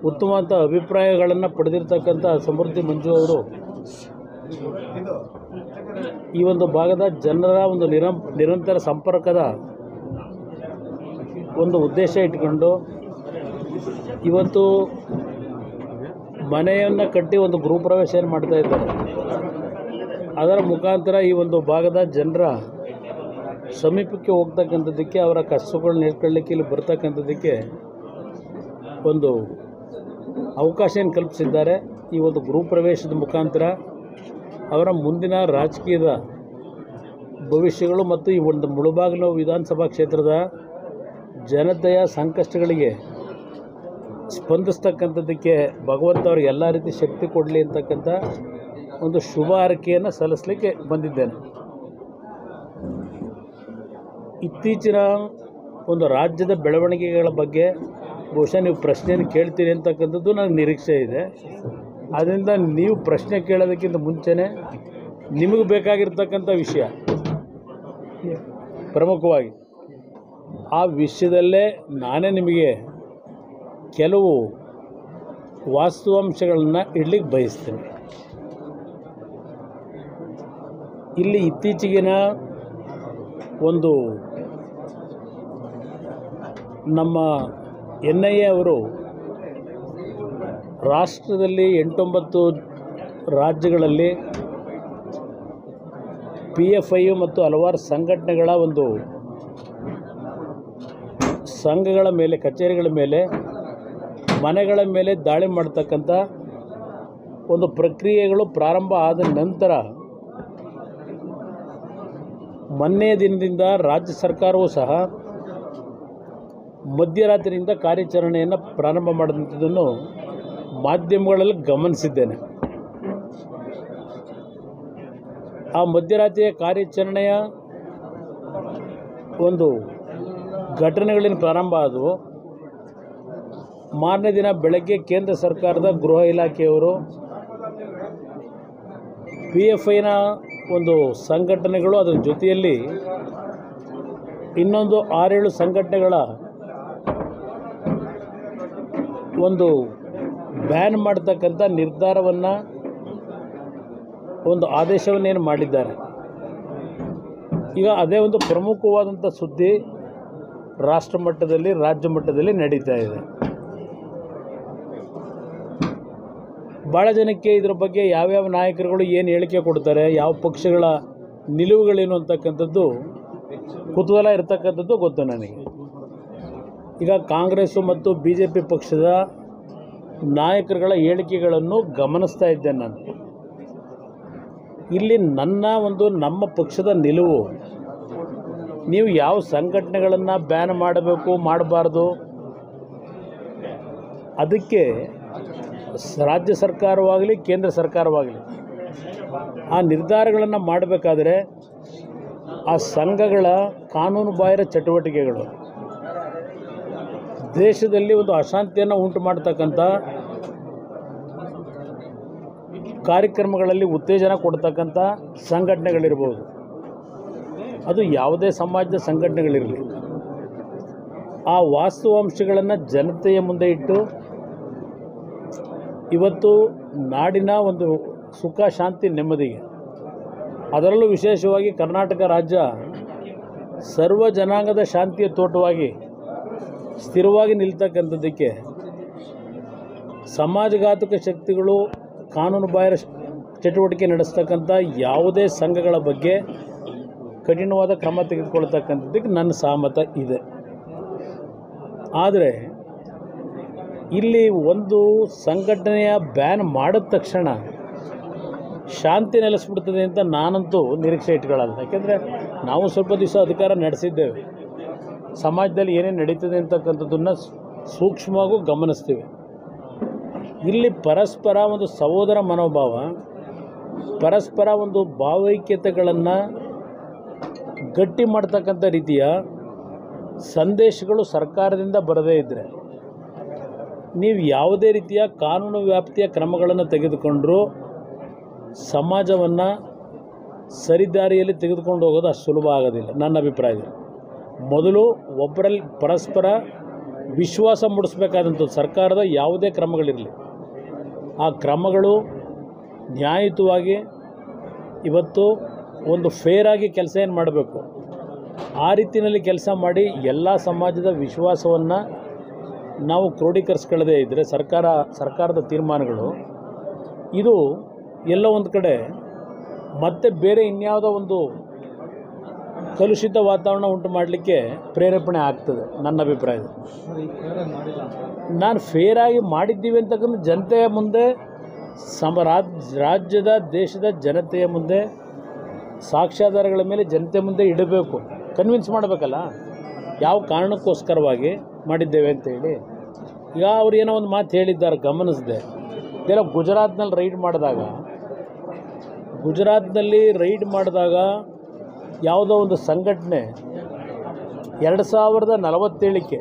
ಉತ್ತಮವಾದ ಅಭಿಪ್ರಾಯಗಳನ್ನು ಪಡೆದಿರ್ತಕ್ಕಂಥ ಸಮೃದ್ಧಿ ಮಂಜು ಅವರು ಈ ಒಂದು ಭಾಗದ ಜನರ ಒಂದು ನಿರಂ ನಿರಂತರ ಸಂಪರ್ಕದ ಒಂದು ಉದ್ದೇಶ ಇಟ್ಕೊಂಡು ಇವತ್ತು ಮನೆಯನ್ನು ಕಟ್ಟಿ ಒಂದು ಗೃಹಪ್ರವೇಶ ಏನು ಮಾಡ್ತಾ ಇದ್ದಾರೆ ಅದರ ಮುಖಾಂತರ ಈ ಒಂದು ಭಾಗದ ಜನರ ಸಮೀಪಕ್ಕೆ ಹೋಗ್ತಕ್ಕಂಥದ್ದಕ್ಕೆ ಅವರ ಕಷ್ಟಗಳನ್ನ ಹೇಳ್ಕೊಳ್ಳಿಕ್ಕೆ ಇಲ್ಲಿ ಬರ್ತಕ್ಕಂಥದ್ದಕ್ಕೆ ಒಂದು ಅವಕಾಶ ಏನು ಕಲ್ಪಿಸಿದ್ದಾರೆ ಈ ಒಂದು ಗೃಹಪ್ರವೇಶದ ಮುಖಾಂತರ ಅವರ ಮುಂದಿನ ರಾಜಕೀಯದ ಭವಿಷ್ಯಗಳು ಮತ್ತು ಈ ಒಂದು ಮುಳುಬಾಗಿಲು ವಿಧಾನಸಭಾ ಕ್ಷೇತ್ರದ ಜನತೆಯ ಸಂಕಷ್ಟಗಳಿಗೆ ಸ್ಪಂದಿಸ್ತಕ್ಕಂಥದ್ದಕ್ಕೆ ಭಗವಂತ ಅವ್ರಿಗೆ ಎಲ್ಲ ರೀತಿ ಶಕ್ತಿ ಕೊಡಲಿ ಅಂತಕ್ಕಂಥ ಒಂದು ಶುಭ ಹಾರೈಕೆಯನ್ನು ಸಲ್ಲಿಸಲಿಕ್ಕೆ ಬಂದಿದ್ದೇನೆ ಇತ್ತೀಚಿನ ಒಂದು ರಾಜ್ಯದ ಬೆಳವಣಿಗೆಗಳ ಬಗ್ಗೆ ಬಹುಶಃ ನೀವು ಪ್ರಶ್ನೆಯನ್ನು ಕೇಳ್ತೀರಿ ಅಂತಕ್ಕಂಥದ್ದು ನನಗೆ ನಿರೀಕ್ಷೆ ಇದೆ ಆದ್ದರಿಂದ ನೀವು ಪ್ರಶ್ನೆ ಕೇಳೋದಕ್ಕಿಂತ ಮುಂಚೆನೇ ನಿಮಗೆ ಬೇಕಾಗಿರ್ತಕ್ಕಂಥ ವಿಷಯ ಪ್ರಮುಖವಾಗಿ ಆ ವಿಷಯದಲ್ಲೇ ನಾನೇ ನಿಮಗೆ ಕೆಲವು ವಾಸ್ತವಾಂಶಗಳನ್ನು ಇಡ್ಲಿಕ್ಕೆ ಬಯಸ್ತೇನೆ ಇಲ್ಲಿ ಇತ್ತೀಚೆಗಿನ ಒಂದು ನಮ್ಮ ಎನ್ ಐ ಎ ಅವರು ರಾಷ್ಟ್ರದಲ್ಲಿ ಎಂಟೊಂಬತ್ತು ರಾಜ್ಯಗಳಲ್ಲಿ ಪಿ ಎಫ್ ಐ ಮತ್ತು ಹಲವಾರು ಸಂಘಟನೆಗಳ ಒಂದು ಸಂಘಗಳ ಮೇಲೆ ಕಚೇರಿಗಳ ಮೇಲೆ ಮನೆಗಳ ಮೇಲೆ ದಾಳಿ ಮಾಡ್ತಕ್ಕಂಥ ಒಂದು ಪ್ರಕ್ರಿಯೆಗಳು ಪ್ರಾರಂಭ ಆದ ನಂತರ ಮೊನ್ನೆ ದಿನದಿಂದ ರಾಜ್ಯ ಸರ್ಕಾರವೂ ಸಹ ಮಧ್ಯರಾತ್ರಿಯಿಂದ ಕಾರ್ಯಾಚರಣೆಯನ್ನು ಪ್ರಾರಂಭ ಮಾಡಿದಂಥದ್ದನ್ನು ಮಾಧ್ಯಮಗಳಲ್ಲಿ ಗಮನಿಸಿದ್ದೇನೆ ಆ ಮಧ್ಯರಾತ್ರಿಯ ಕಾರ್ಯಾಚರಣೆಯ ಒಂದು ಘಟನೆಗಳಿಂದ ಪ್ರಾರಂಭ ಆದವು ಮಾರನೇ ದಿನ ಬೆಳಗ್ಗೆ ಕೇಂದ್ರ ಸರ್ಕಾರದ ಗೃಹ ಇಲಾಖೆಯವರು ಪಿ ಎಫ್ ಐನ ಒಂದು ಸಂಘಟನೆಗಳು ಅದರ ಜೊತೆಯಲ್ಲಿ ಇನ್ನೊಂದು ಆರೇಳು ಸಂಘಟನೆಗಳ ಒಂದು ಬ್ಯಾನ್ ಮಾಡ್ತಕ್ಕಂಥ ನಿರ್ಧಾರವನ್ನು ಒಂದು ಆದೇಶವನ್ನೇನು ಮಾಡಿದ್ದಾರೆ ಈಗ ಅದೇ ಒಂದು ಪ್ರಮುಖವಾದಂಥ ಸುದ್ದಿ ರಾಷ್ಟ್ರ ಮಟ್ಟದಲ್ಲಿ ರಾಜ್ಯ ಮಟ್ಟದಲ್ಲಿ ನಡೀತಾ ಇದೆ ಭಾಳ ಜನಕ್ಕೆ ಇದ್ರ ಬಗ್ಗೆ ಯಾವ್ಯಾವ ನಾಯಕರುಗಳು ಏನು ಹೇಳಿಕೆ ಕೊಡ್ತಾರೆ ಯಾವ ಪಕ್ಷಗಳ ನಿಲುವುಗಳೇನು ಅಂತಕ್ಕಂಥದ್ದು ಕುತೂಹಲ ಇರತಕ್ಕಂಥದ್ದು ಗೊತ್ತು ನನಗೆ ಈಗ ಕಾಂಗ್ರೆಸ್ಸು ಮತ್ತು ಬಿ ಜೆ ಪಿ ಪಕ್ಷದ ನಾಯಕರುಗಳ ಹೇಳಿಕೆಗಳನ್ನು ಗಮನಿಸ್ತಾ ಇದ್ದೇನೆ ನಾನು ಇಲ್ಲಿ ನನ್ನ ಒಂದು ನಮ್ಮ ಪಕ್ಷದ ನಿಲುವು ನೀವು ಯಾವ ಸಂಘಟನೆಗಳನ್ನು ಬ್ಯಾನ್ ಮಾಡಬೇಕು ಮಾಡಬಾರ್ದು ಅದಕ್ಕೆ ಸ- ರಾಜ್ಯ ಸರ್ಕಾರವಾಗಲಿ ಕೇಂದ್ರ ಸರ್ಕಾರವಾಗಲಿ ಆ ನಿರ್ಧಾರಗಳನ್ನು ಮಾಡಬೇಕಾದ್ರೆ ಆ ಸಂಘಗಳ ಕಾನೂನು ಬಾಹಿರ ಚಟುವಟಿಕೆಗಳು ದೇಶದಲ್ಲಿ ಒಂದು ಅಶಾಂತಿಯನ್ನು ಉಂಟು ಮಾಡ್ತಕ್ಕಂಥ ಕಾರ್ಯಕ್ರಮಗಳಲ್ಲಿ ಉತ್ತೇಜನ ಕೊಡ್ತಕ್ಕಂಥ ಸಂಘಟನೆಗಳಿರ್ಬೋದು ಅದು ಯಾವುದೇ ಸಮಾಜದ ಸಂಘಟನೆಗಳಿರಲಿ ಆ ವಾಸ್ತವಾಂಶಗಳನ್ನು ಜನತೆಯ ಮುಂದೆ ಇಟ್ಟು ಇವತ್ತು ನಾಡಿನ ಒಂದು ಸುಖ ಶಾಂತಿ ನೆಮ್ಮದಿಗೆ ಅದರಲ್ಲೂ ವಿಶೇಷವಾಗಿ ಕರ್ನಾಟಕ ರಾಜ್ಯ ಸರ್ವ ಜನಾಂಗದ ಶಾಂತಿಯ ತೋಟವಾಗಿ ಸ್ಥಿರವಾಗಿ ನಿಲ್ತಕ್ಕಂಥದ್ದಕ್ಕೆ ಸಮಾಜಘಾತಕ ಶಕ್ತಿಗಳು ಕಾನೂನು ಬಾಹಿರ ಶ- ಚಟುವಟಿಕೆ ನಡೆಸ್ತಕ್ಕಂಥ ಯಾವುದೇ ಸಂಘಗಳ ಬಗ್ಗೆ ಕಠಿಣವಾದ ಕ್ರಮ ತೆಗೆದುಕೊಳ್ತಕ್ಕಂಥದ್ದಕ್ಕೆ ನನ್ನ ಸಹಮತ ಇದೆ ಆದರೆ ಇಲ್ಲಿ ಒಂದು ಸಂಘಟನೆಯ ಬ್ಯಾನ್ ಮಾಡಿದ ತಕ್ಷಣ ಶಾಂತಿ ನೆಲೆಸ್ಬಿಡ್ತದೆ ಅಂತ ನಾನಂತೂ ನಿರೀಕ್ಷೆ ಇಟ್ಕೊಳ್ಳಲ್ಲ ಯಾಕೆಂದರೆ ನಾವು ಸ್ವಲ್ಪ ದಿವಸ ಅಧಿಕಾರ ನಡೆಸಿದ್ದೇವೆ ಸಮಾಜದಲ್ಲಿ ಏನೇನು ನಡೀತದೆ ಅಂತಕ್ಕಂಥದ್ದನ್ನು ಸೂಕ್ಷ್ಮವಾಗೂ ಗಮನಿಸ್ತೀವಿ ಇಲ್ಲಿ ಪರಸ್ಪರ ಒಂದು ಸಹೋದರ ಮನೋಭಾವ ಪರಸ್ಪರ ಒಂದು ಭಾವೈಕ್ಯತೆಗಳನ್ನು ಗಟ್ಟಿ ಮಾಡ್ತಕ್ಕಂಥ ರೀತಿಯ ಸಂದೇಶಗಳು ಸರ್ಕಾರದಿಂದ ಬರದೇ ಇದ್ದರೆ ನೀವು ಯಾವುದೇ ರೀತಿಯ ಕಾನೂನು ವ್ಯಾಪ್ತಿಯ ಕ್ರಮಗಳನ್ನು ತೆಗೆದುಕೊಂಡರೂ ಸಮಾಜವನ್ನು ಸರಿದಾರಿಯಲ್ಲಿ ತೆಗೆದುಕೊಂಡು ಹೋಗೋದು ಅಷ್ಟು ಸುಲಭ ಆಗೋದಿಲ್ಲ ನನ್ನ ಅಭಿಪ್ರಾಯದಲ್ಲಿ ಮೊದಲು ಒಬ್ಬರಲ್ಲಿ ಪರಸ್ಪರ ವಿಶ್ವಾಸ ಮೂಡಿಸ್ಬೇಕಾದಂಥದ್ದು ಸರ್ಕಾರದ ಯಾವುದೇ ಕ್ರಮಗಳಿರಲಿ ಆ ಕ್ರಮಗಳು ನ್ಯಾಯಯುತವಾಗಿ ಇವತ್ತು ಒಂದು ಫೇರಾಗಿ ಕೆಲಸ ಏನು ಮಾಡಬೇಕು ಆ ರೀತಿಯಲ್ಲಿ ಕೆಲಸ ಮಾಡಿ ಎಲ್ಲ ಸಮಾಜದ ವಿಶ್ವಾಸವನ್ನು ನಾವು ಕ್ರೋಢೀಕರಿಸ್ಕೊಳ್ಳದೇ ಇದ್ದರೆ ಸರ್ಕಾರ ಸರ್ಕಾರದ ತೀರ್ಮಾನಗಳು ಇದು ಎಲ್ಲೋ ಒಂದು ಕಡೆ ಮತ್ತೆ ಬೇರೆ ಇನ್ಯಾವುದೋ ಒಂದು ಕಲುಷಿತ ವಾತಾವರಣ ಉಂಟು ಮಾಡಲಿಕ್ಕೆ ಪ್ರೇರೇಪಣೆ ಆಗ್ತದೆ ನನ್ನ ಅಭಿಪ್ರಾಯದ ನಾನು ಫೇರಾಗಿ ಮಾಡಿದ್ದೀವಿ ಅಂತಕ್ಕಂಥ ಜನತೆಯ ಮುಂದೆ ಸಮ ರಾಜ್ ರಾಜ್ಯದ ದೇಶದ ಜನತೆಯ ಮುಂದೆ ಸಾಕ್ಷ್ಯಾಧಾರಗಳ ಮೇಲೆ ಜನತೆ ಮುಂದೆ ಇಡಬೇಕು ಕನ್ವಿನ್ಸ್ ಮಾಡಬೇಕಲ್ಲ ಯಾವ ಕಾರಣಕ್ಕೋಸ್ಕರವಾಗಿ ಮಾಡಿದ್ದೇವೆ ಅಂತೇಳಿ ಈಗ ಅವ್ರು ಏನೋ ಒಂದು ಮಾತು ಹೇಳಿದ್ದಾರೆ ಗಮನಿಸಿದೆ ಇದೆಲ್ಲ ಗುಜರಾತ್ನಲ್ಲಿ ರೈಡ್ ಮಾಡಿದಾಗ ಗುಜರಾತ್ನಲ್ಲಿ ರೈಡ್ ಮಾಡಿದಾಗ ಯಾವುದೋ ಒಂದು ಸಂಘಟನೆ ಎರಡು ಸಾವಿರದ ನಲವತ್ತೇಳಕ್ಕೆ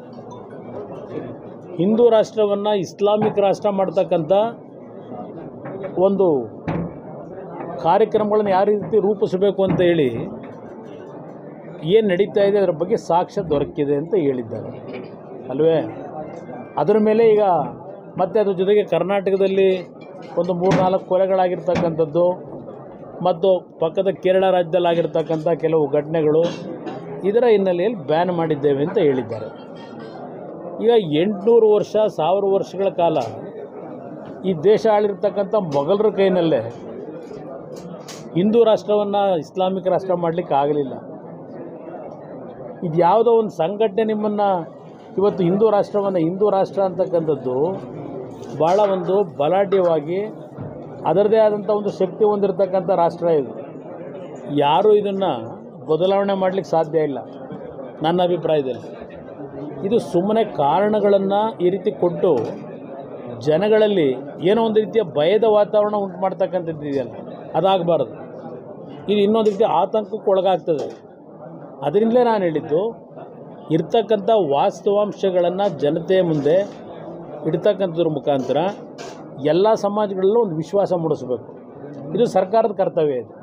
ಹಿಂದೂ ರಾಷ್ಟ್ರವನ್ನು ಇಸ್ಲಾಮಿಕ್ ರಾಷ್ಟ್ರ ಮಾಡ್ತಕ್ಕಂಥ ಒಂದು ಕಾರ್ಯಕ್ರಮಗಳನ್ನು ಯಾವ ರೀತಿ ರೂಪಿಸಬೇಕು ಅಂತ ಹೇಳಿ ಏನು ನಡೀತಾ ಇದೆ ಅದರ ಬಗ್ಗೆ ಸಾಕ್ಷ್ಯ ದೊರಕಿದೆ ಅಂತ ಹೇಳಿದ್ದಾರೆ ಅಲ್ವೇ ಅದರ ಮೇಲೆ ಈಗ ಮತ್ತೆ ಅದ್ರ ಜೊತೆಗೆ ಕರ್ನಾಟಕದಲ್ಲಿ ಒಂದು ಮೂರು ನಾಲ್ಕು ಕೊಲೆಗಳಾಗಿರ್ತಕ್ಕಂಥದ್ದು ಮತ್ತು ಪಕ್ಕದ ಕೇರಳ ರಾಜ್ಯದಲ್ಲಿ ಆಗಿರ್ತಕ್ಕಂಥ ಕೆಲವು ಘಟನೆಗಳು ಇದರ ಹಿನ್ನೆಲೆಯಲ್ಲಿ ಬ್ಯಾನ್ ಮಾಡಿದ್ದೇವೆ ಅಂತ ಹೇಳಿದ್ದಾರೆ ಈಗ ಎಂಟುನೂರು ವರ್ಷ ಸಾವಿರ ವರ್ಷಗಳ ಕಾಲ ಈ ದೇಶ ಆಳಿರ್ತಕ್ಕಂಥ ಮೊಘಲರ ಕೈನಲ್ಲೇ ಹಿಂದೂ ರಾಷ್ಟ್ರವನ್ನು ಇಸ್ಲಾಮಿಕ್ ರಾಷ್ಟ್ರ ಮಾಡಲಿಕ್ಕೆ ಆಗಲಿಲ್ಲ ಇದು ಯಾವುದೋ ಒಂದು ಸಂಘಟನೆ ನಿಮ್ಮನ್ನು ಇವತ್ತು ಹಿಂದೂ ರಾಷ್ಟ್ರವನ್ನು ಹಿಂದೂ ರಾಷ್ಟ್ರ ಅಂತಕ್ಕಂಥದ್ದು ಭಾಳ ಒಂದು ಬಲಾಢ್ಯವಾಗಿ ಅದರದೇ ಆದಂಥ ಒಂದು ಶಕ್ತಿ ಹೊಂದಿರತಕ್ಕಂಥ ರಾಷ್ಟ್ರ ಇದು ಯಾರೂ ಇದನ್ನು ಬದಲಾವಣೆ ಮಾಡಲಿಕ್ಕೆ ಸಾಧ್ಯ ಇಲ್ಲ ನನ್ನ ಅಭಿಪ್ರಾಯದಲ್ಲಿ ಇದು ಸುಮ್ಮನೆ ಕಾರಣಗಳನ್ನು ಈ ರೀತಿ ಕೊಟ್ಟು ಜನಗಳಲ್ಲಿ ಏನೋ ಒಂದು ರೀತಿಯ ಭಯದ ವಾತಾವರಣ ಉಂಟು ಮಾಡ್ತಕ್ಕಂಥದ್ದು ಇದೆಯಲ್ಲ ಅದಾಗಬಾರ್ದು ಇದು ಇನ್ನೊಂದು ರೀತಿಯ ಆತಂಕಕ್ಕೆ ಒಳಗಾಗ್ತದೆ ಅದರಿಂದಲೇ ನಾನು ಹೇಳಿದ್ದು ಇರ್ತಕ್ಕಂಥ ವಾಸ್ತವಾಂಶಗಳನ್ನು ಜನತೆಯ ಮುಂದೆ ಇಡ್ತಕ್ಕಂಥದ್ರ ಮುಖಾಂತರ ಎಲ್ಲ ಸಮಾಜಗಳಲ್ಲೂ ಒಂದು ವಿಶ್ವಾಸ ಮೂಡಿಸಬೇಕು ಇದು ಸರ್ಕಾರದ ಕರ್ತವ್ಯ ಇದು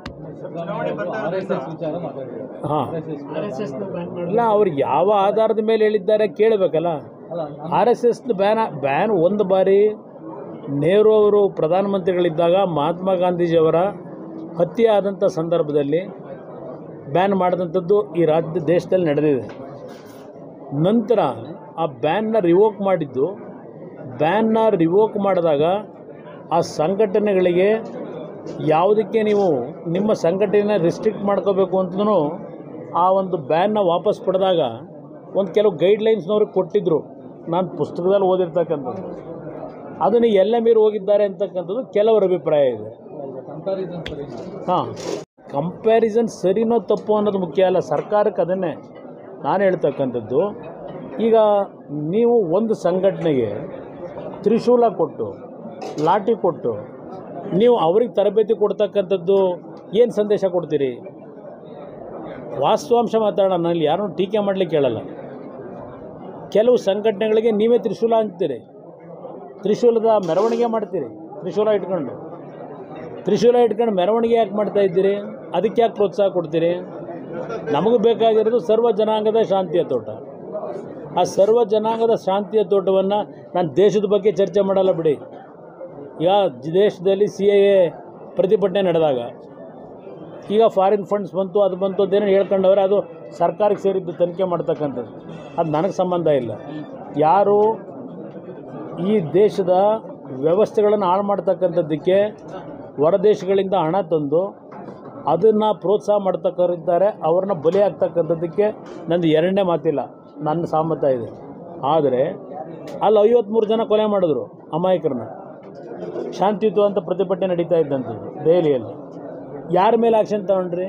ಹಾಂ ಇಲ್ಲ ಅವ್ರು ಯಾವ ಆಧಾರದ ಮೇಲೆ ಹೇಳಿದ್ದಾರೆ ಕೇಳಬೇಕಲ್ಲ R S S ban ban ಒಂದು ಬಾರಿ ನೆಹರು ಅವರು ಪ್ರಧಾನಮಂತ್ರಿಗಳಿದ್ದಾಗ ಮಹಾತ್ಮ ಗಾಂಧೀಜಿಯವರ ಹತ್ಯೆ ಆದಂಥ ಸಂದರ್ಭದಲ್ಲಿ ಬ್ಯಾನ್ ಮಾಡಿದಂಥದ್ದು ಈ ರಾಜ್ಯ ದೇಶದಲ್ಲಿ ನಡೆದಿದೆ ನಂತರ ಆ ಬ್ಯಾನ್ನ ರಿವೋಕ್ ಮಾಡಿದ್ದು ಬ್ಯಾನ್ನ ರಿವೋಕ್ ಮಾಡಿದಾಗ ಆ ಸಂಘಟನೆಗಳಿಗೆ ಯಾವುದಕ್ಕೆ ನೀವು ನಿಮ್ಮ ಸಂಘಟನೆನ ರಿಸ್ಟ್ರಿಕ್ಟ್ ಮಾಡ್ಕೋಬೇಕು ಅಂತಲೂ ಆ ಒಂದು ಬ್ಯಾನ್ನ ವಾಪಸ್ ಪಡೆದಾಗ ಒಂದು ಕೆಲವು ಗೈಡ್ಲೈನ್ಸ್ನವ್ರಿಗೆ ಕೊಟ್ಟಿದ್ದರು ನಾನು ಪುಸ್ತಕದಲ್ಲಿ ಓದಿರ್ತಕ್ಕಂಥದ್ದು ಅದನ್ನು ಎಲ್ಲ ಮೀರಿ ಹೋಗಿದ್ದಾರೆ ಅಂತಕ್ಕಂಥದ್ದು ಕೆಲವರ ಅಭಿಪ್ರಾಯ ಇದೆ ಹಾಂ ಕಂಪ್ಯಾರಿಸನ್ ಸರಿನೋ ತಪ್ಪು ಅನ್ನೋದು ಮುಖ್ಯ ಅಲ್ಲ ಸರ್ಕಾರಕ್ಕೆ ಅದನ್ನೇ ನಾನು ಹೇಳ್ತಕ್ಕಂಥದ್ದು ಈಗ ನೀವು ಒಂದು ಸಂಘಟನೆಗೆ ತ್ರಿಶೂಲ ಕೊಟ್ಟು ಲಾಠಿ ಕೊಟ್ಟು ನೀವು ಅವ್ರಿಗೆ ತರಬೇತಿ ಕೊಡ್ತಕ್ಕಂಥದ್ದು ಏನು ಸಂದೇಶ ಕೊಡ್ತೀರಿ ವಾಸ್ತವಾಂಶ ಮಾತಾಡೋಣ ನಾನು ಯಾರನ್ನೂ ಟೀಕೆ ಮಾಡಲಿಕ್ಕೆ ಹೇಳಲ್ಲ ಕೆಲವು ಸಂಘಟನೆಗಳಿಗೆ ನೀವೇ ತ್ರಿಶೂಲ ಅಂತೀರಿ ತ್ರಿಶೂಲದ ಮೆರವಣಿಗೆ ಮಾಡ್ತೀರಿ ತ್ರಿಶೂಲ ಇಟ್ಕೊಂಡು ತ್ರಿಶೂಲ ಇಟ್ಕೊಂಡು ಮೆರವಣಿಗೆ ಯಾಕೆ ಮಾಡ್ತಾ ಇದ್ದೀರಿ ಅದಕ್ಕೆ ಯಾಕೆ ಪ್ರೋತ್ಸಾಹ ಕೊಡ್ತೀರಿ ನಮಗೂ ಬೇಕಾಗಿರೋದು ಸರ್ವ ಜನಾಂಗದ ಶಾಂತಿಯ ತೋಟ ಆ ಸರ್ವ ಜನಾಂಗದ ಶಾಂತಿಯ ತೋಟವನ್ನು ನಾನು ದೇಶದ ಬಗ್ಗೆ ಚರ್ಚೆ ಮಾಡಲ್ಲ ಬಿಡಿ ಈಗ ದೇಶದಲ್ಲಿ ಸಿ ಎ ಪ್ರತಿಭಟನೆ ನಡೆದಾಗ ಈಗ ಫಾರಿನ್ ಫಂಡ್ಸ್ ಬಂತು ಅದು ಬಂತು ಅದೇನೋ ಹೇಳ್ಕೊಂಡವ್ರೆ ಅದು ಸರ್ಕಾರಕ್ಕೆ ಸೇರಿದ್ದು ತನಿಖೆ ಮಾಡ್ತಕ್ಕಂಥದ್ದು ಅದು ನನಗೆ ಸಂಬಂಧ ಇಲ್ಲ ಯಾರು ಈ ದೇಶದ ವ್ಯವಸ್ಥೆಗಳನ್ನು ಹಾಳು ಮಾಡ್ತಕ್ಕಂಥದ್ದಕ್ಕೆ ಹೊರದೇಶಗಳಿಂದ ಹಣ ತಂದು ಅದನ್ನು ಪ್ರೋತ್ಸಾಹ ಮಾಡ್ತಕ್ಕರಿದ್ದಾರೆ ಅವ್ರನ್ನ ಬಲಿ ಆಗ್ತಕ್ಕಂಥದ್ದಕ್ಕೆ ನಂದು ಎರಡನೇ ಮಾತಿಲ್ಲ ನನ್ನ ಸಹಮತ ಇದೆ ಆದರೆ ಅಲ್ಲಿ ಐವತ್ತ್ಮೂರು ಜನ ಕೊಲೆ ಮಾಡಿದ್ರು ಅಮಾಯಕರನ್ನ ಶಾಂತಿಯುತವಂತ ಪ್ರತಿಭಟನೆ ನಡೀತಾ ಇದ್ದಂಥದ್ದು ದೆಹಲಿಯಲ್ಲಿ ಯಾರ ಮೇಲೆ ಆಕ್ಷನ್ ತಗೊಂಡ್ರಿ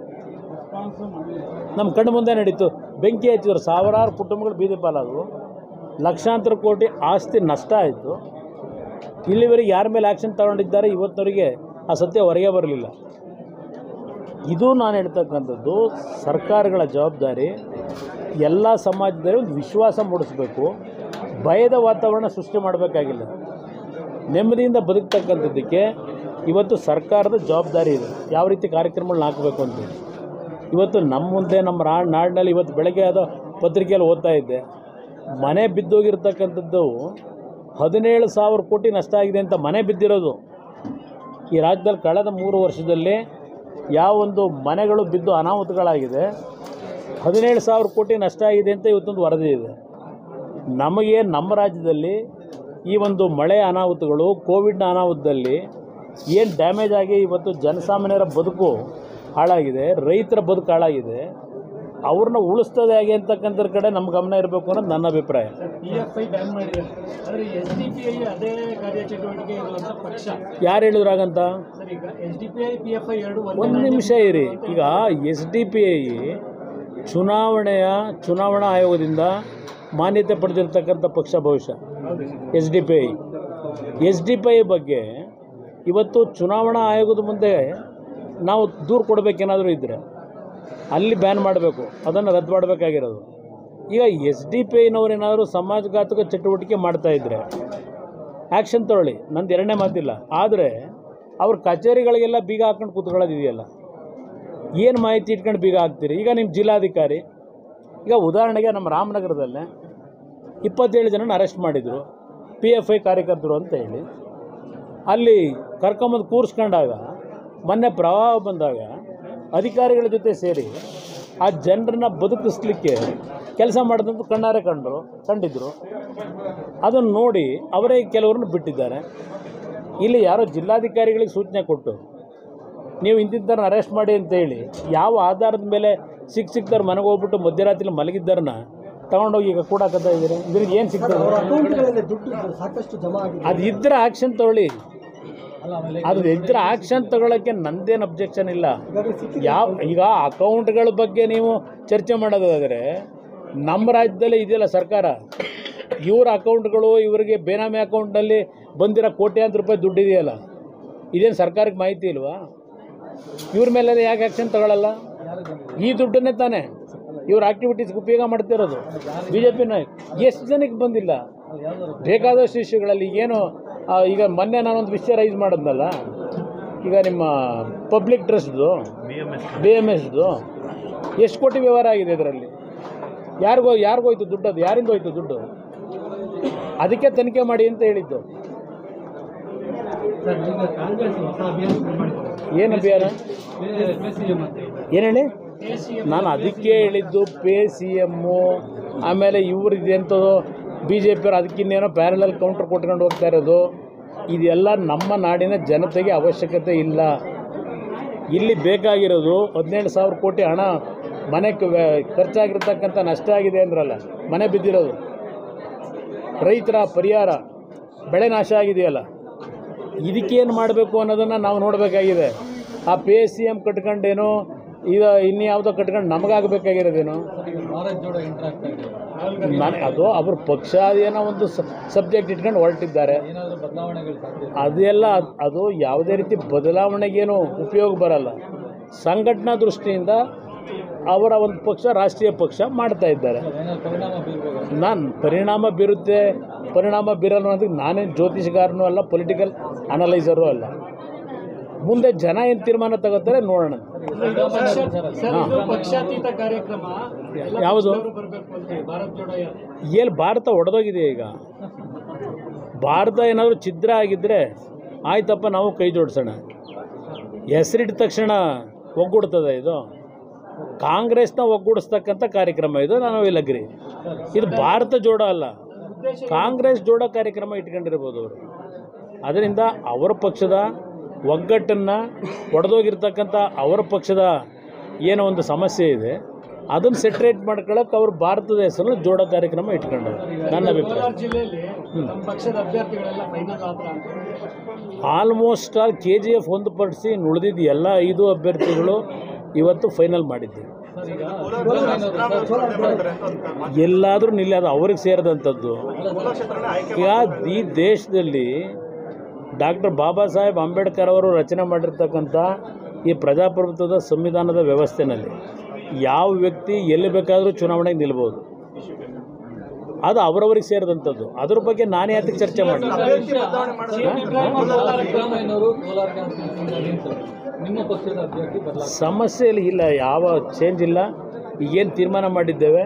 ನಮ್ಮ ಕಣ್ಣು ಮುಂದೆ ನಡೀತು ಬೆಂಕಿ ಹಚ್ಚಿದ್ರು ಸಾವಿರಾರು ಕುಟುಂಬಗಳು ಬೀದಿ ಪಾಲಾದವು ಲಕ್ಷಾಂತರ ಕೋಟಿ ಆಸ್ತಿ ನಷ್ಟ ಆಯಿತು ಇಲ್ಲಿವರೆಗೆ ಯಾರ ಮೇಲೆ ಆ್ಯಕ್ಷನ್ ತಗೊಂಡಿದ್ದಾರೆ ಇವತ್ತವರೆಗೆ ಆ ಸತ್ಯ ಹೊರಗೆ ಬರಲಿಲ್ಲ ಇದು ನಾನು ಹೇಳ್ತಕ್ಕಂಥದ್ದು ಸರ್ಕಾರಗಳ ಜವಾಬ್ದಾರಿ ಎಲ್ಲ ಸಮಾಜದಲ್ಲಿ ಒಂದು ವಿಶ್ವಾಸ ಮೂಡಿಸ್ಬೇಕು ಭಯದ ವಾತಾವರಣ ಸೃಷ್ಟಿ ಮಾಡಬೇಕಾಗಿಲ್ಲ ನೆಮ್ಮದಿಯಿಂದ ಬದುಕ್ತಕ್ಕಂಥದ್ದಕ್ಕೆ ಇವತ್ತು ಸರ್ಕಾರದ ಜವಾಬ್ದಾರಿ ಇದೆ ಯಾವ ರೀತಿ ಕಾರ್ಯಕ್ರಮಗಳನ್ನ ಹಾಕಬೇಕು ಅಂತೇಳಿ ಇವತ್ತು ನಮ್ಮ ಮುಂದೆ ನಮ್ಮ ರಾ ನಾಡಿನಲ್ಲಿ ಇವತ್ತು ಬೆಳಗ್ಗೆ ಅದು ಪತ್ರಿಕೆಯಲ್ಲಿ ಓದ್ತಾ ಇದ್ದೆ ಮನೆ ಬಿದ್ದೋಗಿರ್ತಕ್ಕಂಥದ್ದು ಹದಿನೇಳು ಸಾವಿರ ಕೋಟಿ ನಷ್ಟ ಆಗಿದೆ ಅಂತ ಮನೆ ಬಿದ್ದಿರೋದು ಈ ರಾಜ್ಯದಲ್ಲಿ ಕಳೆದ ಮೂರು ವರ್ಷದಲ್ಲಿ ಯಾವೊಂದು ಮನೆಗಳು ಬಿದ್ದು ಅನಾಹುತಗಳಾಗಿದೆ ಹದಿನೇಳು ಸಾವಿರ ಕೋಟಿ ನಷ್ಟ ಆಗಿದೆ ಅಂತ ಇವತ್ತೊಂದು ವರದಿ ಇದೆ ನಮಗೆ ನಮ್ಮ ರಾಜ್ಯದಲ್ಲಿ ಈ ಒಂದು ಮಳೆ ಅನಾಹುತಗಳು ಕೋವಿಡ್ನ ಅನಾಹುತದಲ್ಲಿ ಏನು ಡ್ಯಾಮೇಜ್ ಆಗಿ ಇವತ್ತು ಜನಸಾಮಾನ್ಯರ ಬದುಕು ಹಾಳಾಗಿದೆ ರೈತರ ಬದುಕು ಹಾಳಾಗಿದೆ ಅವ್ರನ್ನ ಉಳಿಸ್ತದೆ ಹೇಗೆ ಅಂತಕ್ಕಂಥದ್ರ ಕಡೆ ನಮ್ಮ ಗಮನ ಇರಬೇಕು ಅನ್ನೋದು ನನ್ನ ಅಭಿಪ್ರಾಯ ಪಿ ಎಫ್ ಐ ಬ್ಯಾನ್ ಮಾಡಿದ್ದಾರೆ ಆದರೆ ಎಸ್ ಡಿ ಪಿ ಐ ಅದೇ ಕಾರ್ಯಚಟುವಟಿಕೆ ಇರುವಂಥ ಪಕ್ಷ ಯಾರು ಹೇಳಿದ್ರು ಹಾಗಂತ ಸರ್ ಈಗ S D P I P F I ಎರಡು ಒಂದು ನಿಮಿಷ ಇರಿ ಈಗ ಎಸ್ ಡಿ ಪಿ ಐ ಚುನಾವಣೆಯ ಚುನಾವಣಾ ಆಯೋಗದಿಂದ ಮಾನ್ಯತೆ ಪಡೆದಿರ್ತಕ್ಕಂಥ ಪಕ್ಷ ಬಹುಶಃ S D P I S D P I ಬಗ್ಗೆ ಇವತ್ತು ಚುನಾವಣಾ ಆಯೋಗದ ಮುಂದೆ ನಾವು ದೂರು ಕೊಡಬೇಕೇನಾದರೂ ಇದ್ದರೆ ಅಲ್ಲಿ ಬ್ಯಾನ್ ಮಾಡಬೇಕು ಅದನ್ನು ರದ್ದು ಮಾಡಬೇಕಾಗಿರೋದು ಈಗ ಎಸ್ ಡಿ ಪಿ ಐನವ್ರೇನಾದರೂ ಸಮಾಜಘಾತಕ ಚಟುವಟಿಕೆ ಮಾಡ್ತಾಯಿದ್ರೆ ಆ್ಯಕ್ಷನ್ ತಗೊಳ್ಳಿ ನಂದು ಎರಡನೇ ಮಾತಿಲ್ಲ ಆದರೆ ಅವ್ರ ಕಚೇರಿಗಳಿಗೆಲ್ಲ ಬೀಗ ಹಾಕೊಂಡು ಕೂತ್ಕೊಳ್ಳೋದಿದೆಯಲ್ಲ ಏನು ಮಾಹಿತಿ ಇಟ್ಕೊಂಡು ಬೀಗ ಹಾಕ್ತೀರಿ ಈಗ ನಿಮ್ಮ ಜಿಲ್ಲಾಧಿಕಾರಿ ಈಗ ಉದಾಹರಣೆಗೆ ನಮ್ಮ ರಾಮನಗರದಲ್ಲೇ ಇಪ್ಪತ್ತೇಳು ಜನನ ಅರೆಸ್ಟ್ ಮಾಡಿದರು ಪಿ ಎಫ್ ಐ ಕಾರ್ಯಕರ್ತರು ಅಂತ ಹೇಳಿ ಅಲ್ಲಿ ಕರ್ಕೊಂಬಂದು ಕೂರಿಸ್ಕೊಂಡಾಗ ಮೊನ್ನೆ ಪ್ರವಾಹ ಬಂದಾಗ ಅಧಿಕಾರಿಗಳ ಜೊತೆ ಸೇರಿ ಆ ಜನರನ್ನ ಬದುಕಿಸ್ಲಿಕ್ಕೆ ಕೆಲಸ ಮಾಡಿದಂತ ಕಣ್ಣಾರೆ ಕಂಡರು ಕಂಡಿದ್ದರು ಅದನ್ನು ನೋಡಿ ಅವರೇ ಕೆಲವ್ರನ್ನ ಬಿಟ್ಟಿದ್ದಾರೆ ಇಲ್ಲಿ ಯಾರೋ ಜಿಲ್ಲಾಧಿಕಾರಿಗಳಿಗೆ ಸೂಚನೆ ಕೊಟ್ಟು ನೀವು ಇಂತಿಂಥವ್ರನ್ನ ಅರೆಸ್ಟ್ ಮಾಡಿ ಅಂತ ಹೇಳಿ ಯಾವ ಆಧಾರದ ಮೇಲೆ ಸಿಕ್ಕ ಸಿಕ್ತಾರೆ ಮನೆಗೆ ಹೋಗ್ಬಿಟ್ಟು ಮಧ್ಯರಾತ್ರಿ ಮಲಗಿದ್ದಾರನ್ನ ತಗೊಂಡೋಗಿ ಈಗ ಕೂಡಾಕತ್ತಾ ಇದ್ದೀರಿ ಇದ್ರಿಗೆ ಏನು ಸಿಗ್ತದೆ ಅಕೌಂಟ್ಗಳಲ್ಲಿ ದುಡ್ಡು ಸಾಕಷ್ಟು ಜಮಾ ಆಗಿದೆ ಅದು ಇದ್ರೆ ಆಕ್ಷನ್ ತಗೊಳ್ಳಿ ಅಲ್ಲ ಆಮೇಲೆ ಅದು ಇದ್ರೆ ಆಕ್ಷನ್ ತಗೊಳ್ಳೋಕ್ಕೆ ನಂದೇನು ಅಬ್ಜೆಕ್ಷನ್ ಇಲ್ಲ ಈಗಾಗಲೇ ಸಿಕ್ಕಿದೆ ಯಾವ ಈಗ ಅಕೌಂಟ್ಗಳ ಬಗ್ಗೆ ನೀವು ಚರ್ಚೆ ಮಾಡೋದಾದರೆ ನಮ್ಮ ರಾಜ್ಯದಲ್ಲೇ ಇದೆಯಲ್ಲ ಸರ್ಕಾರ ಇವ್ರ ಅಕೌಂಟ್ಗಳು ಇವರಿಗೆ ಬೇನಾಮಿ ಅಕೌಂಟ್ನಲ್ಲಿ ಬಂದಿರೋ ಕೋಟ್ಯಾಂತರ ರೂಪಾಯಿ ದುಡ್ಡು ಇದೆಯಲ್ಲ ಇದೇನು ಸರ್ಕಾರಕ್ಕೆ ಮಾಹಿತಿ ಇಲ್ವಾ ಇವ್ರ ಮೇಲೆ ಯಾಕೆ ಆ್ಯಕ್ಷನ್ ತಗೊಳ್ಳಲ್ಲ ಈ ದುಡ್ಡನ್ನೇ ತಾನೇ ಇವ್ರ ಆಕ್ಟಿವಿಟೀಸ್ಗೆ ಉಪಯೋಗ ಮಾಡ್ತಿರೋದು ಬಿ ಜೆ ಪಿ ನಾಯಕ್ ಎಷ್ಟು ಜನಕ್ಕೆ ಬಂದಿಲ್ಲ ಬೇಕಾದಷ್ಟು ಇಶ್ಯೂಗಳಲ್ಲಿ ಏನು ಆ, ಈಗ ಮೊನ್ನೆ ನಾನೊಂದು ವಿಷಯ ರೈಸ್ ಮಾಡಿದ್ನಲ್ಲ ಈಗ ನಿಮ್ಮ ಪಬ್ಲಿಕ್ ಟ್ರಸ್ಟ್ದು ಬಿ ಎಮ್ ಎಸ್ದು ಎಷ್ಟು ಕೋಟಿ ವ್ಯವಹಾರ ಆಗಿದೆ ಇದರಲ್ಲಿ ಯಾರಿಗೋ ಯಾರಿಗೋಯ್ತು ದುಡ್ಡು ಅದು ಯಾರಿಂದ ಹೋಯ್ತು ದುಡ್ಡು ಅದಕ್ಕೆ ತನಿಖೆ ಮಾಡಿ ಅಂತ ಹೇಳಿದ್ದು ಸರ್ ಈಗ ಕಾಂಗ್ರೆಸ್ ಹೊಸ ಅಭಿಯಾನ ಶುರು ಮಾಡಿದ್ದಾರೆ ಏನು ಅಭಿಯಾನ ಸಿಎಂ ಅಂತ ಏನು ಹೇಳಿ ನಾನು ಅದಕ್ಕೆ ಹೇಳಿದ್ದು ಪೇ ಸಿ ಎಮ್ಮು ಆಮೇಲೆ ಇವ್ರದ್ದು ಎಂಥದ್ದು ಬಿ ಜೆ ಪಿಯವರು ಅದಕ್ಕಿನ್ನೇನೋ ಪ್ಯಾರಲಲ್ ಕೌಂಟರ್ ಕೊಟ್ಕೊಂಡು ಹೋಗ್ತಾ ಇರೋದು ಇದೆಲ್ಲ ನಮ್ಮ ನಾಡಿನ ಜನತೆಗೆ ಅವಶ್ಯಕತೆ ಇಲ್ಲ ಇಲ್ಲಿ ಬೇಕಾಗಿರೋದು ಹದಿನೇಳು ಸಾವಿರ ಕೋಟಿ ಹಣ ಮನೆಗೆ ವ್ಯ- ಖರ್ಚಾಗಿರ್ತಕ್ಕಂಥ ನಷ್ಟ ಆಗಿದೆ ಅಂದ್ರಲ್ಲ ಮನೆ ಬಿದ್ದಿರೋದು ರೈತರ ಪರಿಹಾರ ಬೆಳೆ ನಾಶ ಆಗಿದೆಯಲ್ಲ ಇದಕ್ಕೇನು ಮಾಡಬೇಕು ಅನ್ನೋದನ್ನು ನಾವು ನೋಡಬೇಕಾಗಿದೆ ಆ ಪಿ ಎಸ್ ಸಿ ಎಮ್ ಕಟ್ಕೊಂಡೇನೋ ಇದು ಇನ್ಯಾವುದೋ ಕಟ್ಕೊಂಡು ನಮಗಾಗಬೇಕಾಗಿರೋದೇನು ಭಾರತ್ ಜೋಡೋ ಎಂಟರ್ ಆಗ್ತಾ ಇದೆ ನಾನು ಅದು ಅವ್ರ ಪಕ್ಷ ಏನೋ ಒಂದು ಸಬ್ಜೆಕ್ಟ್ ಇಟ್ಕೊಂಡು ಹೊರಟಿದ್ದಾರೆ ಏನಾದರೂ ಬದಲಾವಣೆಗಳು ಸಾಧ್ಯ ಅದೆಲ್ಲ ಅದ್- ಅದು ಯಾವುದೇ ರೀತಿ ಬದಲಾವಣೆಗೇನು ಉಪಯೋಗ ಬರಲ್ಲ ಸಂಘಟನಾ ದೃಷ್ಟಿಯಿಂದ ಅವರ ಒಂದು ಪಕ್ಷ ರಾಷ್ಟ್ರೀಯ ಪಕ್ಷ ಮಾಡ್ತಾ ಇದ್ದಾರೆ ಏನಾದ್ರು ಪರಿಣಾಮ ಬೀರ್ಬೋದು ನಾನು ಪರಿಣಾಮ ಬೀರುತ್ತೆ ಪರಿಣಾಮ ಬೀರಲ್ಲ ಅನ್ನೋದಕ್ಕೆ ನಾನೇನು ಜ್ಯೋತಿಷಗಾರನೂ ಅಲ್ಲ ಪೊಲಿಟಿಕಲ್ ಅನಲೈಸರು ಅಲ್ಲ ಮುಂದೆ ಜನ ಏನು ತೀರ್ಮಾನ ತಗೋತಾರೆ ನೋಡೋಣ ಸರ್ ಇದು ಪಕ್ಷಾತೀತ ಕಾರ್ಯಕ್ರಮ ಯಾವುದು ಬರಬೇಕು ಅಂತ ಹೇಳಿ ಭಾರತ್ ಜೋಡೋ ಯಾತ್ರೆ. ಎಲ್ಲಿ ಭಾರತ ಒಡೆದೋಗಿದೆ ಈಗ ಭಾರತ ಏನಾದರೂ ಛಿದ್ರ ಆಗಿದ್ದರೆ ಆಯ್ತಪ್ಪ ನಾವು ಕೈ ಜೋಡಿಸೋಣ ಹೆಸರಿಟ್ಟ ತಕ್ಷಣ ಒಗ್ಗೂಡ್ತದೆ ಇದು ಕಾಂಗ್ರೆಸ್ನ ಒಗ್ಗೂಡಿಸ್ತಕ್ಕಂಥ ಕಾರ್ಯಕ್ರಮ ಇದು ನಾನು ಇಲ್ಲಗ್ರಿ ಇದು ಭಾರತ ಜೋಡೋ ಅಲ್ಲ ಕಾಂಗ್ರೆಸ್ ಜೋಡೋ ಕಾರ್ಯಕ್ರಮ ಇಟ್ಕೊಂಡಿರ್ಬೋದು ಅವರು ಅದರಿಂದ ಅವರ ಪಕ್ಷದ ಒಗ್ಗಟ್ಟನ್ನು ಒಡೆದೋಗಿರ್ತಕ್ಕಂಥ ಅವರ ಪಕ್ಷದ ಏನೋ ಒಂದು ಸಮಸ್ಯೆ ಇದೆ ಅದನ್ನು ಸೆಟ್ರೇಟ್ ಮಾಡ್ಕೊಳ್ಳೋಕೆ ಅವರು ಭಾರತದ ಹೆಸರನ್ನು ಜೋಡೋ ಕಾರ್ಯಕ್ರಮ ಇಟ್ಕೊಂಡರು ನನ್ನ ಅಭಿಪ್ರಾಯ ಕೋಲಾರ ಜಿಲ್ಲೆಯಲ್ಲಿ ನಮ್ಮ ಪಕ್ಷದ ಅಭ್ಯರ್ಥಿಗಳೆಲ್ಲ ಫೈನಲ್ ಆದ್ರ ಅಂತ almost all K G F ಹೊಂದುಪಡಿಸಿ ಉಳಿದಿದ್ದ ಎಲ್ಲ ಐದು ಅಭ್ಯರ್ಥಿಗಳು ಇವತ್ತು ಫೈನಲ್ ಮಾಡಿದ್ದೀವಿ ಸರ್ ಈಗ ಎಲ್ಲಾದರೂ ನಿಲ್ಲಿ ಅದು ಅವ್ರಿಗೆ ಸೇರಿದಂಥದ್ದು ಈಗ ಈ ದೇಶದಲ್ಲಿ ಡಾಕ್ಟರ್ ಬಾಬಾ ಸಾಹೇಬ್ ಅಂಬೇಡ್ಕರ್ ಅವರು ರಚನೆ ಮಾಡಿರ್ತಕ್ಕಂಥ ಈ ಪ್ರಜಾಪ್ರಭುತ್ವದ ಸಂವಿಧಾನದ ವ್ಯವಸ್ಥೆನಲ್ಲಿ ಯಾವ ವ್ಯಕ್ತಿ ಎಲ್ಲಿ ಬೇಕಾದರೂ ಚುನಾವಣೆಗೆ ನಿಲ್ಬೋದು ಅದು ಅವರವರಿಗೆ ಸೇರಿದಂಥದ್ದು ಅದ್ರ ಬಗ್ಗೆ ನಾನೇ ಯಾತಕ್ಕೆ ಚರ್ಚೆ ಮಾಡಿ ಸಿದ್ದರಾಮಯ್ಯನವರು ಕೋಲಾರ ಕಾನ್ಸ್ಟಿಟ್ಯೂಷನ್ ನಿಂತು ನಿಮ್ಮ ಪಕ್ಷದ ಅಭ್ಯರ್ಥಿ ಬದಲಾವಣೆ ಸಮಸ್ಯೆ ಇಲ್ಲಿ ಇಲ್ಲ ಯಾವ ಚೇಂಜ್ ಇಲ್ಲ ಈಗೇನು ತೀರ್ಮಾನ ಮಾಡಿದ್ದೇವೆ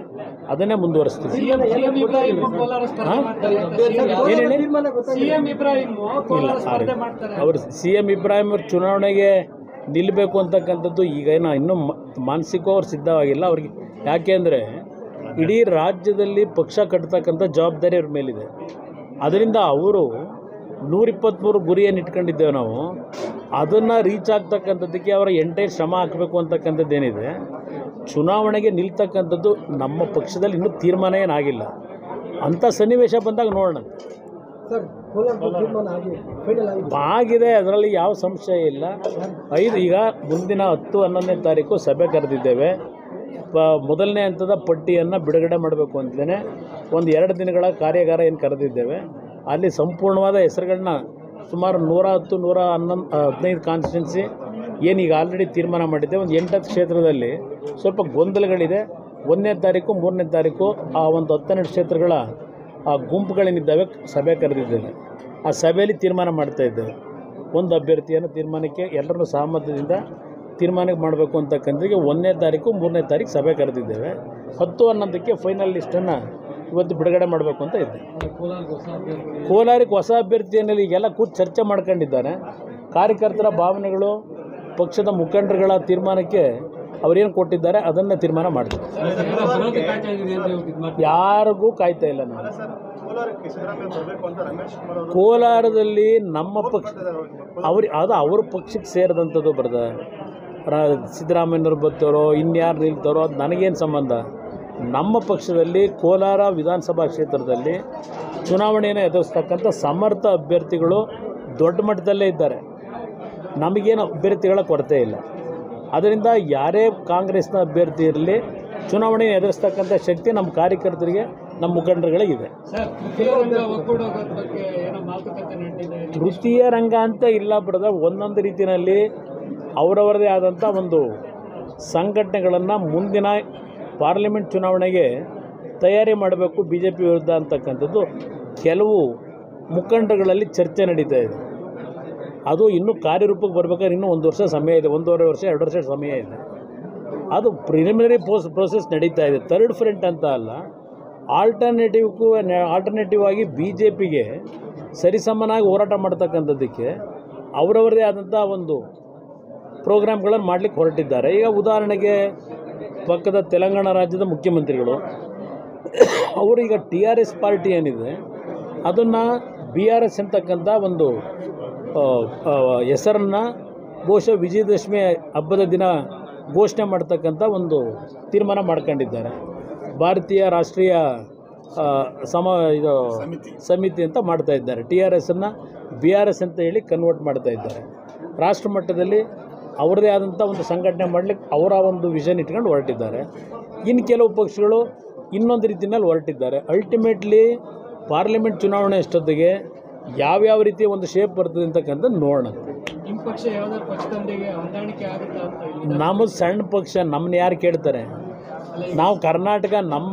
ಅದನ್ನೇ ಮುಂದುವರಿಸ್ತೀವಿ ಸಿಎಂ ಸಿಎಂ ಇಬ್ರಾಹಿಂ ಕೋಲಾರ ಸ್ಪರ್ಧೆ ಮಾಡ್ತಾರೆ ಅಂತ ಏನು ಹೇಳಿ ಸಿಎಂ ಇಬ್ರಾಹಿಂ ಕೋಲಾರ ಇಲ್ಲ ಸ್ಪರ್ಧೆ ಮಾಡ್ತಾರೆ ಅವರು ಸಿ ಎಂ ಇಬ್ರಾಹಿಂ ಅವ್ರು ಚುನಾವಣೆಗೆ ನಿಲ್ಲಬೇಕು ಅಂತಕ್ಕಂಥದ್ದು ಈಗ ಏನೋ ಇನ್ನೂ ಮ- ಮಾನಸಿಕವಾಗಿ ಅವ್ರು ಸಿದ್ಧವಾಗಿಲ್ಲ ಅವ್ರಿಗೆ ಯಾಕೆಂದರೆ ಇಡೀ ರಾಜ್ಯದಲ್ಲಿ ಪಕ್ಷ ಕಟ್ತಕ್ಕಂಥ ಜವಾಬ್ದಾರಿ ಅವ್ರ ಮೇಲಿದೆ ಅದರಿಂದ ಅವರು ನೂರಿಪ್ಪತ್ತ್ಮೂರು ಗುರಿಯನ್ನು ಇಟ್ಕೊಂಡಿದ್ದೇವೆ ನಾವು ಅದನ್ನು ರೀಚ್ ಆಗ್ತಕ್ಕಂಥದ್ದಕ್ಕೆ ಅವರ ಎಂಟೈರ್ ಶ್ರಮ ಹಾಕಬೇಕು ಅಂತಕ್ಕಂಥದ್ದೇನಿದೆ ಚುನಾವಣೆಗೆ ನಿಲ್ತಕ್ಕಂಥದ್ದು ನಮ್ಮ ಪಕ್ಷದಲ್ಲಿ ಇನ್ನೂ ತೀರ್ಮಾನ ಏನಾಗಿಲ್ಲ ಅಂಥ ಸನ್ನಿವೇಶ ಬಂದಾಗ ನೋಡೋಣ ಸರ್ ಕೋಲಾರ ತೀರ್ಮಾನ ಆಗಿ ಫೈನಲ್ ಆಗಿದೆ ಆಗಿದೆ ಅದರಲ್ಲಿ ಯಾವ ಸಂಶಯ ಇಲ್ಲ ಐದು ಈಗ ಮುಂದಿನ ಹತ್ತು ಹನ್ನೊಂದನೇ ತಾರೀಕು ಸಭೆ ಕರೆದಿದ್ದೇವೆ ಪ ಮೊದಲನೇ ಹಂತದ ಪಟ್ಟಿಯನ್ನು ಬಿಡುಗಡೆ ಮಾಡಬೇಕು ಅಂತಲೇ ಒಂದು ಎರಡು ದಿನಗಳ ಕಾರ್ಯಾಗಾರ ಏನು ಕರೆದಿದ್ದೇವೆ ಅಲ್ಲಿ ಸಂಪೂರ್ಣವಾದ ಹೆಸರುಗಳನ್ನ ಸುಮಾರು ನೂರ ಹತ್ತು ನೂರ ಹನ್ನೊಂದು ಹದಿನೈದು ಕಾನ್ಸ್ಟಿಟ್ಯೂನ್ಸಿ ಏನು ಈಗ ಆಲ್ರೆಡಿ ತೀರ್ಮಾನ ಮಾಡಿದ್ದೆ ಒಂದು ಎಂಟತ್ತು ಕ್ಷೇತ್ರದಲ್ಲಿ ಸ್ವಲ್ಪ ಗೊಂದಲಗಳಿದೆ ಒಂದನೇ ತಾರೀಕು ಮೂರನೇ ತಾರೀಕು ಆ ಒಂದು ಹತ್ತೆರಡು ಕ್ಷೇತ್ರಗಳ ಆ ಗುಂಪುಗಳೇನಿದ್ದಾವೆ ಸಭೆ ಕರೆದಿದ್ದೇವೆ ಆ ಸಭೆಯಲ್ಲಿ ತೀರ್ಮಾನ ಮಾಡ್ತಾ ಇದ್ದೇವೆ ಒಂದು ಅಭ್ಯರ್ಥಿಯನ್ನು ತೀರ್ಮಾನಕ್ಕೆ ಎಲ್ಲರನ್ನೂ ಸಹಮತದಿಂದ ತೀರ್ಮಾನಕ್ಕೆ ಮಾಡಬೇಕು ಅಂತಕ್ಕಂಥದ್ದು ಒಂದನೇ ತಾರೀಕು ಮೂರನೇ ತಾರೀಕು ಸಭೆ ಕರೆದಿದ್ದೇವೆ ಹತ್ತು ಹನ್ನೊಂದಕ್ಕೆ ಫೈನಲ್ ಲಿಸ್ಟನ್ನು ಇವತ್ತು ಬಿಡುಗಡೆ ಮಾಡಬೇಕು ಅಂತ ಇದ್ದೆ ಕೋಲಾರಕ್ಕೆ ಹೊಸ ಅಭ್ಯರ್ಥಿಯನ್ನು ಈಗೆಲ್ಲ ಕೂತು ಚರ್ಚೆ ಮಾಡ್ಕೊಂಡಿದ್ದಾರೆ ಕಾರ್ಯಕರ್ತರ ಭಾವನೆಗಳು ಪಕ್ಷದ ಮುಖಂಡರುಗಳ ತೀರ್ಮಾನಕ್ಕೆ ಅವರೇನು ಕೊಟ್ಟಿದ್ದಾರೆ ಅದನ್ನೇ ತೀರ್ಮಾನ ಮಾಡ್ತೀವಿ ಯಾರಿಗೂ ಕಾಯ್ತಾ ಇಲ್ಲ ನಾವು ಕೋಲಾರದಲ್ಲಿ ನಮ್ಮ ಪಕ್ಷ ಅವ್ರ ಅದು ಅವ್ರ ಪಕ್ಷಕ್ಕೆ ಸೇರಿದಂಥದ್ದು ಬರದ ರ ಸಿದ್ದರಾಮಯ್ಯನವ್ರು ಬರ್ತಾರೋ ಇನ್ಯಾರು ನಿಲ್ತಾರೋ ಅದು ನನಗೇನು ಸಂಬಂಧ ನಮ್ಮ ಪಕ್ಷದಲ್ಲಿ ಕೋಲಾರ ವಿಧಾನಸಭಾ ಕ್ಷೇತ್ರದಲ್ಲಿ ಚುನಾವಣೆಯನ್ನು ಎದುರಿಸ್ತಕ್ಕಂಥ ಸಮರ್ಥ ಅಭ್ಯರ್ಥಿಗಳು ದೊಡ್ಡ ಮಟ್ಟದಲ್ಲೇ ಇದ್ದಾರೆ ನಮಗೇನು ಅಭ್ಯರ್ಥಿಗಳ ಕೊರತೆ ಇಲ್ಲ ಅದರಿಂದ ಯಾರೇ ಕಾಂಗ್ರೆಸ್ನ ಅಭ್ಯರ್ಥಿ ಇರಲಿ ಚುನಾವಣೆ ಎದುರಿಸ್ತಕ್ಕಂಥ ಶಕ್ತಿ ನಮ್ಮ ಕಾರ್ಯಕರ್ತರಿಗೆ ನಮ್ಮ ಮುಖಂಡರುಗಳಿಗಿದೆ ಸರ್ ತೃತೀಯ ರಂಗ ಒಗ್ಗೂಡೋಗೋದ್ರ ಬಗ್ಗೆ ಏನೋ ಮಾತುಕತೆ ನಡೆದಿದೆ ತೃತೀಯ ರಂಗ ಅಂತ ಇಲ್ಲ ಬಿಡದ ಒಂದೊಂದು ರೀತಿಯಲ್ಲಿ ಅವರವರದೇ ಆದಂಥ ಒಂದು ಸಂಘಟನೆಗಳನ್ನು ಮುಂದಿನ ಪಾರ್ಲಿಮೆಂಟ್ ಚುನಾವಣೆಗೆ ತಯಾರಿ ಮಾಡಬೇಕು ಬಿ ಜೆ ಪಿ ವಿರುದ್ಧ ಅಂತಕ್ಕಂಥದ್ದು ಕೆಲವು ಮುಖಂಡರುಗಳಲ್ಲಿ ಚರ್ಚೆ ನಡೀತಾ ಇದೆ ಅದು ಇನ್ನೂ ಕಾರ್ಯರೂಪಕ್ಕೆ ಬರ್ಬೇಕಾದ್ರೆ ಇನ್ನೂ ಒಂದು ವರ್ಷ ಸಮಯ ಇದೆ ಒಂದೂವರೆ ವರ್ಷ ಎರಡು ವರ್ಷ ಸಮಯ ಇದೆ ಅದು ಪ್ರಿಲಿಮಿನರಿ ಪೋಸ್ ಪ್ರೋಸೆಸ್ ನಡೀತಾ ಇದೆ ಥರ್ಡ್ ಫ್ರಂಟ್ ಅಂತ ಅಲ್ಲ ಆಲ್ಟರ್ನೇಟಿವ್ಗೂ ಆಲ್ಟರ್ನೇಟಿವ್ ಆಗಿ ಬಿ ಜೆ ಪಿಗೆ ಸರಿಸಮನಾಗಿ ಹೋರಾಟ ಮಾಡ್ತಕ್ಕಂಥದ್ದಕ್ಕೆ ಅವರವರದೇ ಆದಂಥ ಒಂದು ಪ್ರೋಗ್ರಾಮ್ಗಳನ್ನು ಮಾಡಲಿಕ್ಕೆ ಹೊರಟಿದ್ದಾರೆ ಈಗ ಉದಾಹರಣೆಗೆ ಪಕ್ಕದ ತೆಲಂಗಾಣ ರಾಜ್ಯದ ಮುಖ್ಯಮಂತ್ರಿಗಳು ಅವರು ಈಗ ಟಿ ಆರ್ ಎಸ್ ಪಾರ್ಟಿ ಏನಿದೆ ಅದನ್ನು ಬಿ ಆರ್ ಎಸ್ ಅಂತಕ್ಕಂಥ ಒಂದು ಹೆಸರನ್ನು ಬಹುಶಃ ವಿಜಯದಶಮಿ ಹಬ್ಬದ ದಿನ ಘೋಷಣೆ ಮಾಡ್ತಕ್ಕಂಥ ಒಂದು ತೀರ್ಮಾನ ಮಾಡ್ಕೊಂಡಿದ್ದಾರೆ ಭಾರತೀಯ ರಾಷ್ಟ್ರೀಯ ಆ, ಸಮ ಇದು ಸಮಿತಿ ಅಂತ ಮಾಡ್ತಾ ಇದ್ದಾರೆ ಟಿ ಆರ್ ಎಸ್ಸನ್ನು ಬಿ ಆರ್ ಎಸ್ ಅಂತ ಹೇಳಿ ಕನ್ವರ್ಟ್ ಮಾಡ್ತಾ ಇದ್ದಾರೆ ರಾಷ್ಟ್ರ ಮಟ್ಟದಲ್ಲಿ ಅವ್ರದ್ದೇ ಆದಂಥ ಒಂದು ಸಂಘಟನೆ ಮಾಡಲಿಕ್ಕೆ ಅವರ ಒಂದು ವಿಷನ್ ಇಟ್ಕೊಂಡು ಹೊರಟಿದ್ದಾರೆ ಇನ್ನು ಕೆಲವು ಪಕ್ಷಗಳು ಇನ್ನೊಂದು ರೀತಿಯಲ್ಲಿ ಹೊರಟಿದ್ದಾರೆ ಅಲ್ಟಿಮೇಟ್ಲಿ ಪಾರ್ಲಿಮೆಂಟ್ ಚುನಾವಣೆ ಅಷ್ಟೊತ್ತಿಗೆ ಯಾವ್ಯಾವ ರೀತಿಯ ಒಂದು ಶೇಪ್ ಬರ್ತದೆ ಅಂತಕ್ಕಂಥ ನೋಡೋಣ ನಿಮ್ಮ ಪಕ್ಷ ಯಾವ್ದಾದ್ರು ಪಕ್ಷದೊಂದಿಗೆ ಹೊಂದಾಣಿಕೆ ಆಗುತ್ತಾ ಅಂತ ಇಲ್ಲಿ ನಮ್ಮದು ಸಣ್ಣ ಪಕ್ಷ ನಮ್ಮನ್ನ ಯಾರು ಕೇಳ್ತಾರೆ ನಾವು ಕರ್ನಾಟಕ ನಮ್ಮ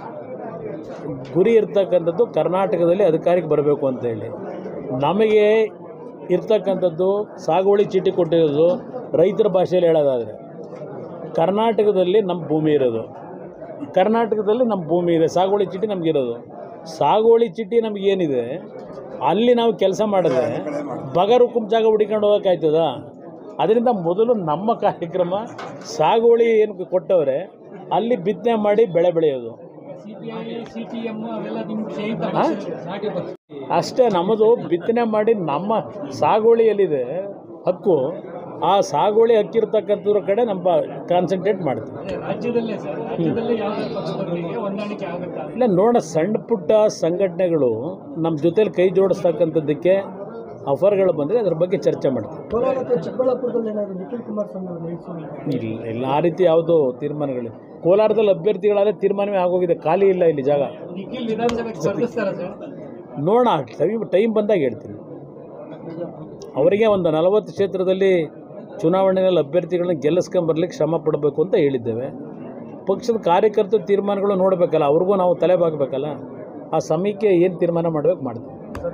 ಗುರಿ ಇರ್ತಕ್ಕಂಥದ್ದು ಕರ್ನಾಟಕದಲ್ಲಿ ಅಧಿಕಾರಕ್ಕೆ ಬರಬೇಕು ಅಂತೇಳಿ ನಮಗೆ ಇರ್ತಕ್ಕಂಥದ್ದು ಸಾಗುವಳಿ ಚೀಟಿ ಕೊಟ್ಟಿರೋದು ರೈತರ ಭಾಷೆಯಲ್ಲಿ ಹೇಳೋದಾದರೆ ಕರ್ನಾಟಕದಲ್ಲಿ ನಮ್ಮ ಭೂಮಿ ಇರೋದು ಕರ್ನಾಟಕದಲ್ಲಿ ನಮ್ಮ ಭೂಮಿ ಇದೆ ಸಾಗುವಳಿ ಚೀಟಿ ನಮಗಿರೋದು ಸಾಗುವಳಿ ಚೀಟಿ ನಮಗೇನಿದೆ ಅಲ್ಲಿ ನಾವು ಕೆಲಸ ಮಾಡಿದ್ರೆ ಬಗರುಕುಂ ಜಾಗ ಹುಡಿಕೊಂಡು ಹೋಗೋಕ್ಕಾಯ್ತದ ಅದರಿಂದ ಮೊದಲು ನಮ್ಮ ಕಾರ್ಯಕ್ರಮ ಸಾಗುವಳಿ ಏನು ಕೊಟ್ಟವ್ರೆ ಅಲ್ಲಿ ಬಿತ್ತನೆ ಮಾಡಿ ಬೆಳೆ ಬೆಳೆಯೋದು C P I C P M ಅವೆಲ್ಲ ನಿಮ್ಮ ಸ್ನೇಹಿತ ಹಾ? ಸಾಟಿ ಪಕ್ಷ ಅಷ್ಟೇ ನಮ್ಮದು ಬಿತ್ತನೆ ಮಾಡಿ ನಮ್ಮ ಸಾಗುವಳಿಯಲ್ಲಿದೆ ಹಕ್ಕು ಆ ಸಾಗುವಳಿ ಹಕ್ಕಿರ್ತಕ್ಕಂಥದ್ರ ಕಡೆ ನಮ್ಮ ಕಾನ್ಸಂಟ್ರೇಟ್ ಮಾಡ್ತೀವಿ ಅದೇ ರಾಜ್ಯದಲ್ಲೇ ಸರ್ ರಾಜ್ಯದಲ್ಲೇ ಯಾವ್ದಾದ್ರು ಪಕ್ಷದೊಂದಿಗೆ ಹೊಂದಾಣಿಕೆ ಆಗುತ್ತಾ ಅಂತ. ಇಲ್ಲ ನೋಡೋಣ ಸಣ್ಣ ಪುಟ್ಟ ಸಂಘಟನೆಗಳು ನಮ್ಮ ಜೊತೇಲಿ ಕೈ ಜೋಡಿಸ್ತಕ್ಕಂಥದ್ದಕ್ಕೆ ಆಫರ್ಗಳು ಬಂದರೆ ಅದ್ರ ಬಗ್ಗೆ ಚರ್ಚೆ ಮಾಡ್ತೀವಿ ಕೋಲಾರ ಅಥವಾ ಚಿಕ್ಕಬಳ್ಳಾಪುರದಲ್ಲಿ ಏನಾದ್ರು ನಿಖಿಲ್ ಕುಮಾರಸ್ವಾಮಿ ಅವರು ನಿಲ್ಲಿಸೋದು ಇಲ್ಲ ಇಲ್ಲ ಆ ರೀತಿ ಯಾವುದೋ ತೀರ್ಮಾನಗಳು ಕೋಲಾರದಲ್ಲಿ ಅಭ್ಯರ್ಥಿಗಳಾದರೆ ತೀರ್ಮಾನವೇ ಆಗೋಗಿದೆ ಖಾಲಿ ಇಲ್ಲ ಇಲ್ಲಿ ಜಾಗ ನಿಖಿಲ್ ವಿಧಾನಸಭೆಗೆ ಸ್ಪರ್ಧಿಸ್ತಾರ ಸರ್ ನೋಡೋಣ ಟೈಮ್ ಟೈಮ್ ಬಂದಾಗ ಹೇಳ್ತೀನಿ ಅವರಿಗೆ ಒಂದು ನಲವತ್ತು ಕ್ಷೇತ್ರದಲ್ಲಿ ಚುನಾವಣೆಯಲ್ಲಿ ಅಭ್ಯರ್ಥಿಗಳನ್ನ ಗೆಲ್ಲಿಸ್ಕೊಂಬರ್ಲಿಕ್ಕೆ ಶ್ರಮ ಪಡಬೇಕು ಅಂತ ಹೇಳಿದ್ದೇವೆ ಪಕ್ಷದ ಕಾರ್ಯಕರ್ತರ ತೀರ್ಮಾನಗಳು ನೋಡಬೇಕಲ್ಲ ಅವ್ರಿಗೂ ನಾವು ತಲೆ ಬಾಗಬೇಕಲ್ಲ ಆ ಸಮಯಕ್ಕೆ ಏನು ತೀರ್ಮಾನ ಮಾಡಬೇಕು ಮಾಡ್ತೀವಿ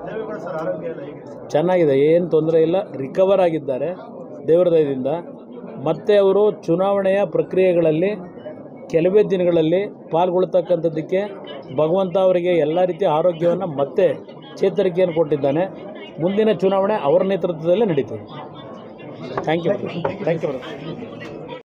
ಚೆನ್ನಾಗಿದೆ ಏನು ತೊಂದರೆ ಇಲ್ಲ ರಿಕವರ್ ಆಗಿದ್ದಾರೆ ದೇವರ ದಯದಿಂದ ಮತ್ತೆ ಅವರು ಚುನಾವಣೆಯ ಪ್ರಕ್ರಿಯೆಗಳಲ್ಲಿ ಕೆಲವೇ ದಿನಗಳಲ್ಲಿ ಪಾಲ್ಗೊಳ್ತಕ್ಕಂಥದ್ದಕ್ಕೆ ಭಗವಂತ ಅವರಿಗೆ ಎಲ್ಲ ರೀತಿಯ ಆರೋಗ್ಯವನ್ನು ಮತ್ತೆ ಚೇತರಿಕೆಯನ್ನು ಕೊಟ್ಟಿದ್ದಾನೆ ಮುಂದಿನ ಚುನಾವಣೆ ಅವರ ನೇತೃತ್ವದಲ್ಲೇ ನಡೀತದೆ ಥ್ಯಾಂಕ್ ಯು ಥ್ಯಾಂಕ್ ಯು